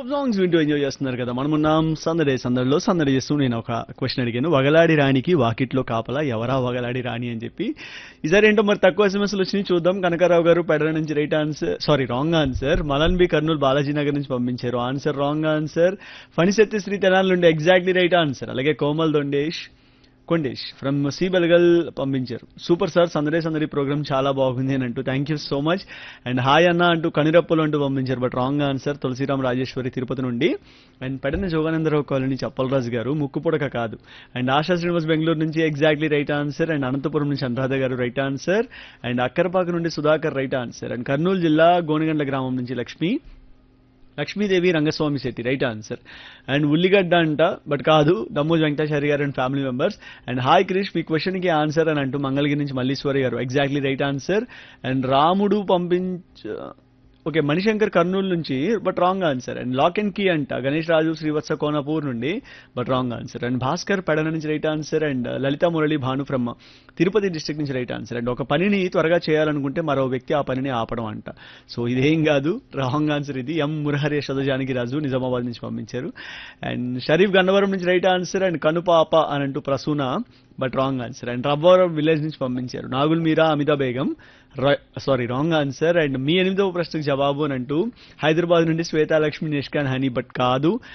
super songs వింటూ enjoy చేస్తున్నారు కదా మనం ఉన్నాం సందడే సందడిలో సందడి చేస్తూ నేను ఒక క్వశ్చన్ అడిగాను వగలాడి రాణికి వాకిట్లో కాపలా ఎవరా వగలాడి రాణి అని చెప్పి ఈసారి ఏంటో మరి తక్కువ ఎస్ఎంఎస్లు వచ్చినాయి చూద్దాం కనకారావు గారు పెడర నుంచి right answer sorry wrong answer Malan B Kurnool Balaji Nagar నుంచి పంపించారు answer wrong answer Phanisetti Sri Tenali నుండి ఎగ్జాక్ట్లీ రైట్ ఆన్సర్ అలాగే కోమల్ దొండేష్ కొండేష్ ఫ్రమ్ సి బెల్గల్ పంపించారు సూపర్ సార్ సందడే సందడి ప్రోగ్రామ్ చాలా బాగుంది అని అంటూ thank you so much and hi అన్న అంటూ కనిరప్పులు అంటూ పంపించారు but wrong answer Tulasiram Rajeshwari Tirupati నుండి అండ్ పెడన జోగానందరావు కాలనీ చప్పలరాజు గారు ముక్కుపుడక కాదు అండ్ ఆశా శ్రీనివాస్ బెంగళూరు నుంచి exactly right answer and Anantapur నుంచి Anuradha garu right answer and Akkarapaka నుండి Sudhakar right answer and Kurnool జిల్లా గోనగండ్ల గ్రామం నుంచి Lakshmi Lakshmidevi Rangaswamy Shetty right answer and ఉల్లిగడ్డ అంట బట్ కాదు దమ్మోజ్ వెంకటాచారి గారు and family members and hi Krish మీ క్వశ్చన్ కి ఆన్సర్ అని అంటూ మంగళగిరి నుంచి మల్లీశ్వరి గారు ఎగ్జాక్ట్లీ రైట్ ఆన్సర్ అండ్ రాముడు పంపించ ఓకే మణిశంకర్ కర్నూలు నుంచి but wrong answer and lock and key అంట గణేష్ రాజు శ్రీవత్స కోనపూర్ నుండి but wrong answer and Bhaskar Pedana నుంచి right answer and Lalitha Murali Bhanu from Tirupati district నుంచి రైట్ ఆన్సర్ అండ్ ఒక పనిని త్వరగా చేయాలనుకుంటే మరో వ్యక్తి ఆ పనిని ఆపడం అంట సో ఇదేం కాదు రాంగ్ ఆన్సర్ ఇది ఎం మురహరి యశోదజానికి రాజు నిజామాబాద్ నుంచి పంపించారు అండ్ షరీఫ్ గన్నవరం నుంచి రైట్ ఆన్సర్ అండ్ కనుపాప అని అంటూ Prasuna but wrong answer and Rabbavaram village నుంచి పంపించారు Nagul Meera Amitha Begum sorry wrong answer and మీ ఎనిమిదవ ప్రశ్నకు జవాబు అని అంటూ హైదరాబాద్ నుండి శ్వేతాలక్ష్మి నిష్కాన్ హనీ బట్ కాదు